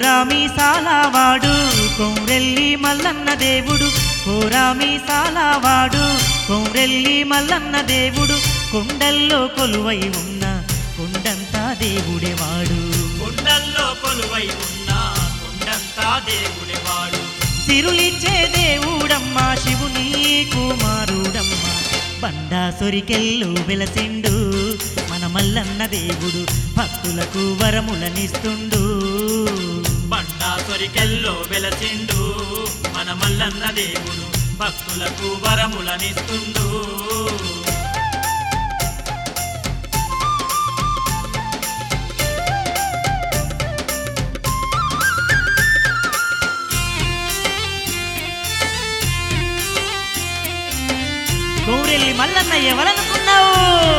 కోరామి సాలావాడు కొమ్రెల్లి మల్లన్న దేవుడు కోరామి సాలావాడు కొమ్రెల్లి మల్లన్న దేవుడు కొండల్లో కొలువై ఉన్న కొండంతా దేవుడే వాడు కొండల్లో కొలువై ఉన్న కొండంతా దేవుడేవాడు సిరులిచ్చే దేవుడమ్మా శివుని కుమారుడమ్మా బండాసురికెళ్ళు వెలసిండు మన మల్లన్న దేవుడు భక్తులకు వరములనిస్తుండు బండాసురికెల్లో వెలసిండు మన మల్లన్న దేవుడు భక్తులకు వరములనిస్తుండు గౌరెల్లి మల్లన్న ఎవరనుకున్నావు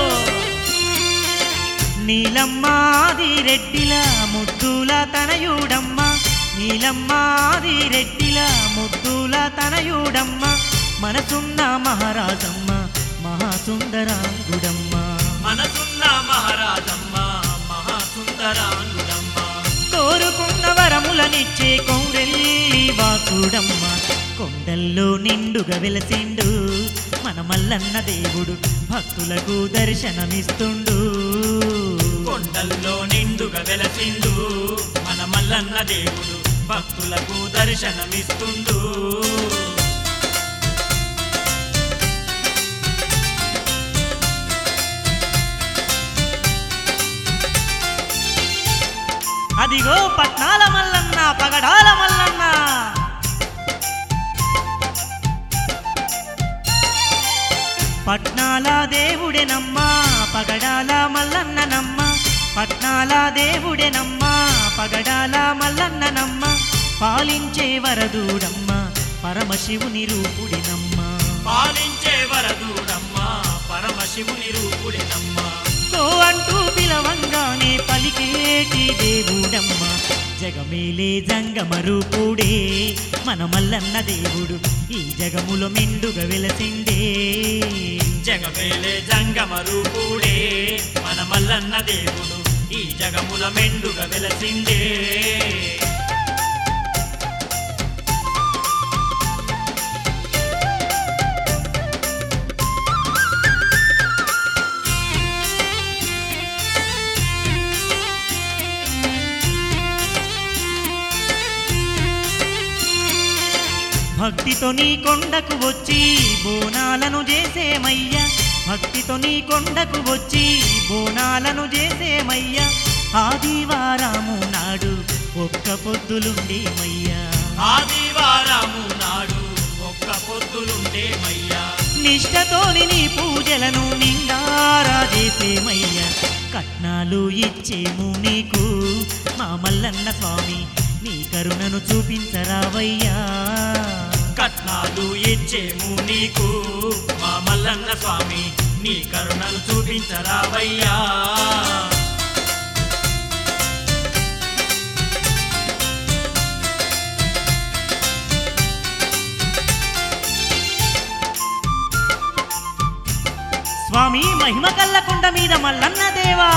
నీలమ్మాది రెడ్డిల ముద్దుల తనయుడమ్మ నీలమ్మాది రెడ్డిల ముద్దుల తనయుడమ్మ మనసున్న మహారాజమ్మ మహాసుందరాంగుడమ్మ మనసున్న మహారాజమ్మ మహాసుందరాంగుడమ్మ కోరుకున్న వరములనిచ్చే కౌరెల్లి వాసుడమ్మ కొండల్లో నిండుగా వెలసిండు మన మల్లన్న దేవుడు భక్తులకు దర్శనమిస్తుండు కొండల్లో నిండుగా వెలసిండు మన మల్లన్న దేవుడు భక్తులకు దర్శనమిస్తుండు అదిగో పట్నాల మల్లన్న పగడాల మల్లన్న పట్నాల దేవుడేనమ్మా పగడాల మల్లన్ననమ్మ పట్నాల దేవుడేనమ్మ పగడాల మల్లన్ననమ్మ పాలించే వరదూడమ్మ పరమశివుని రూపుడినమ్మ పాలించే వరదూడమ్మ పరమశివుని రూపుడినమ్మ కో అంటూ పిలవంగానే పలికేటి దేవుడమ్మ జగమేలే జంగమ రూపుడే మన మల్లన్న దేవుడు ఈ జగములో మెండుగా వెలసిండే జగమేలే జంగమ రూపుడే మన మల్లన్న దేవుడు ఈ జగముల మెండుగా వెలసిండే భక్తితో నీ కొండకు వచ్చి బోనాలను చేసేమయ్యా భక్తితో నీ కొండకు వచ్చి బోనాలను చేసేమయ్యా ఆదివారము నాడు ఒక్క పొద్దులుండేమయ్యా ఆదివారము నాడు ఒక్క పొద్దులుండేమయ్యా నిష్టతోని నీ పూజలను నిండారా చేసేమయ్యా కట్నాలు ఇచ్చేము నీకు మా మల్లన్న స్వామి నీ కరుణను చూపించరావయ్యా కట్నాలు ఇచ్చేము నీకు మా మల్లన్న స్వామి నీ కరుణను చూపించరావయ్యా స్వామి మహిమ కల్లకుండ మీద మల్లన్న దేవా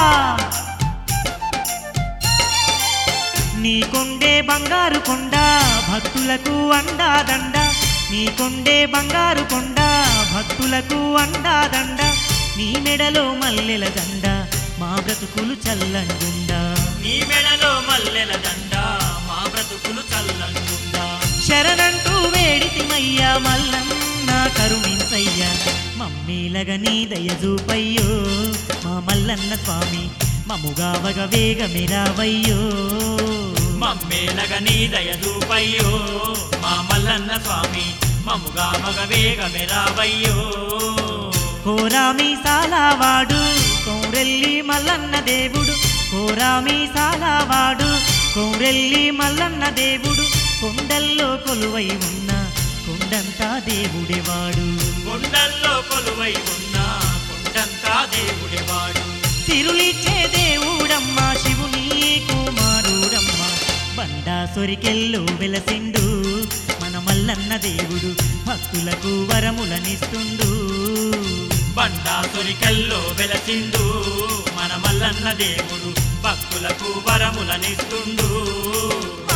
నీ కొండే బంగారు కొండ భక్తులకు అండాదండ నీ కొండే బంగారు కొండ భక్తులకు అండాదండ నీ మెడలో మల్లెల దండ మా బ్రతుకులు చల్లంగుండా నీ మెడలో మల్లెల దండ మా బ్రతుకులు చల్లంగుండా శరణంటూ వేడితిమయ్యా మల్లన్న కరుణించయ్యా మమ్మీలగ నీ దయ చూపయ్యో మా మల్లన్న స్వామి మముగావగ వేగమిరావయ్యో మమ్మేలగ నీ దయ దూపయ్యో మా మల్లన్న స్వామి మముగా మగ వేగమెరావయ్యో కోరామి సాలావాడు కౌరెల్లి మల్లన్న దేవుడు కోరామి సాలావాడు కౌరెల్లి మల్లన్న దేవుడు కొండల్లో కొలువై ఉన్న కొండంతా దేవుడేవాడు కొండల్లో కొలువై ఉన్న కొండంతా దేవుడేవాడు సిరులిచ్చే దేవుడమ్మా శివుని కుమారుడమ్మ బండాసురికెళ్ళు వెలసిండు మన మల్లన్న దేవుడు భక్తులకు వరములనిస్తుండు బండాసురికల్లో వెలసిండు మన మల్లన్న దేవుడు భక్తులకు వరములనిస్తుండు